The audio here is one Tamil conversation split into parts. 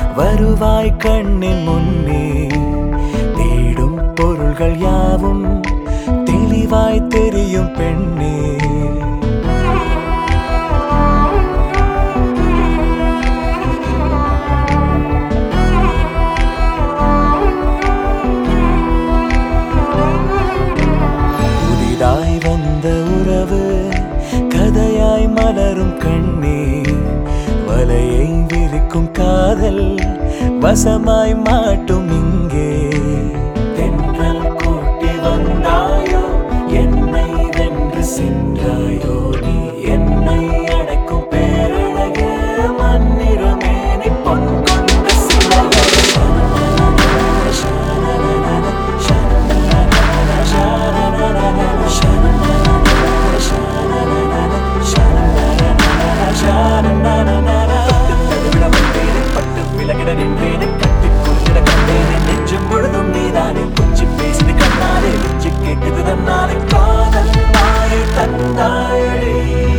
வருவாய் கண்ணின் முன்னே தேடும் பொருள்கள் யாவும் தெளிவாய் தெரியும் பெண்ணே புதிதாய் வந்த உறவு கதையாய் மலரும் கண்ணே வலையை விரிக்கும் காதல் வசமாய் மாட்டும் இங்கே தென்றல் கூட்டி வந்தாயோ என்னை வென்று சென்றாயோ நீ என்னை அடைக்கும் பேரழக மண்ணிறமே நீ பொன் கொண்ட சிலையே பட்டு விலகிட நின்றேனே கட்டி குறிஞ்சிட கண்டேனே நெஞ்சம் முழுதும் நீதானே கொஞ்சி பேசின கண்ணாலே நெஞ்சு கேட்குது தன்னாலே காதல் மாயை தந்தாயடி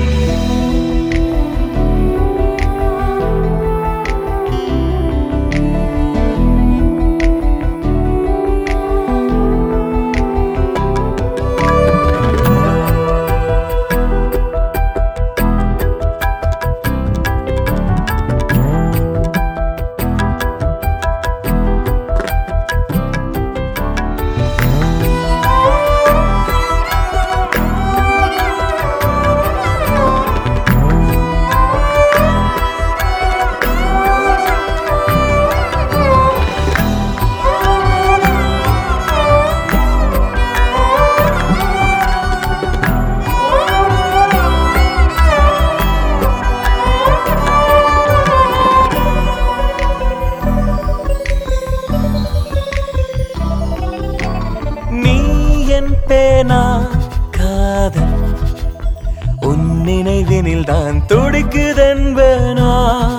நீ என் பேனா காதல் உன் நினைவினில் தான் துடிக்குதென்பனா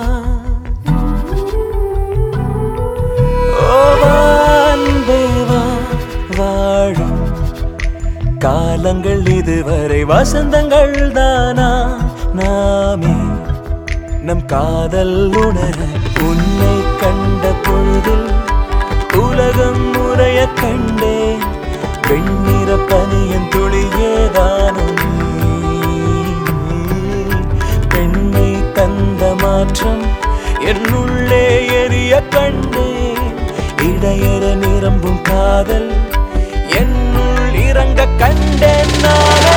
ஓ வான்பேவா வாழும் காலங்கள் இதுவரை வசந்தங்கள் தானா நாமே நம் காதல் உணர உன்னை கண்ட பொழுதில் உலகம் முறைய கண்டேன் வெண்ணிற பனியின் துளியேதானும் பெண்ணை தந்த மாற்றம் என்னுள்ளே எரிய கண்டேன் இடையற நிரம்பும் காதல் என்னுள் இறங்க கண்டேன் நானே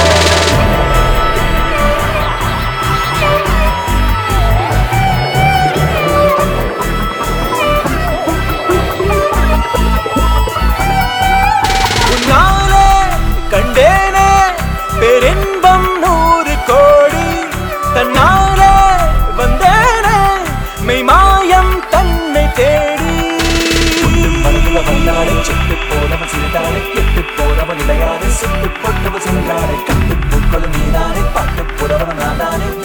உன்னாலே கண்டேனே பெரின்பம் நூறு கோடி தன்னாலே வந்தேனே மெய்மாயம் தன்னை தேடி வந்தாலே செட்டு போனவன் சிறிதானே கெட்டு போனவன் இடையானே சுட்டு போட்டவன் சென்றானே கட்டு பூக்களும் நீதானே பாட்டு புறவன் நாதானே